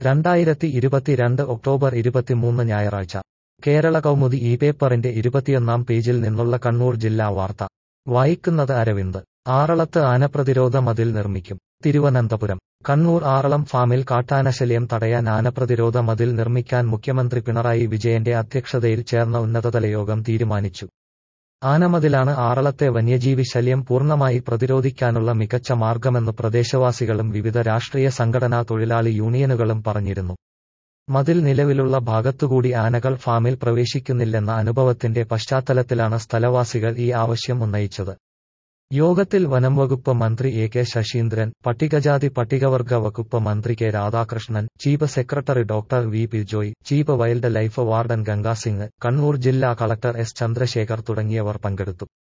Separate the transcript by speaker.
Speaker 1: രണ്ടായിരത്തി ഇരുപത്തിരണ്ട് ഒക്ടോബർ ഇരുപത്തിമൂന്ന് ഞായറാഴ്ച കേരള കൗമുദി ഈ പേപ്പറിന്റെ ഇരുപത്തിയൊന്നാം പേജിൽ നിന്നുള്ള കണ്ണൂർ ജില്ലാ വാർത്ത വായിക്കുന്നത് അരവിന്ദ് ആറളത്ത് ആനപ്രതിരോധ മതിൽ നിർമ്മിക്കും തിരുവനന്തപുരം കണ്ണൂർ ആറളം ഫാമിൽ കാട്ടാനശല്യം തടയാൻ ആനപ്രതിരോധ മതിൽ നിർമ്മിക്കാൻ മുഖ്യമന്ത്രി പിണറായി വിജയന്റെ അധ്യക്ഷതയിൽ ചേർന്ന ഉന്നതതല യോഗം തീരുമാനിച്ചു ആനമതിലാണ് ആറളത്തെ വന്യജീവി ശല്യം പൂർണ്ണമായി പ്രതിരോധിക്കാനുള്ള മികച്ച മാർഗമെന്ന് പ്രദേശവാസികളും വിവിധ രാഷ്ട്രീയ സംഘടനാ തൊഴിലാളി യൂണിയനുകളും പറഞ്ഞിരുന്നു മതിൽ നിലവിലുള്ള ഭാഗത്തുകൂടി ആനകൾ ഫാമിൽ പ്രവേശിക്കുന്നില്ലെന്ന അനുഭവത്തിന്റെ പശ്ചാത്തലത്തിലാണ് സ്ഥലവാസികൾ ഈ ആവശ്യം ഉന്നയിച്ചത് യോഗത്തിൽ വനം വകുപ്പ് മന്ത്രി എ കെ ശശീന്ദ്രൻ പട്ടികജാതി പട്ടികവർഗ വകുപ്പ് മന്ത്രി K Radhakrishnan chief secretary doctor V P Joy chief wildlife warden Gangasingh Kannur ജില്ലാ കളക്ടർ എസ് ചന്ദ്രശേഖർ തുടങ്ങിയവർ പങ്കെടുത്തു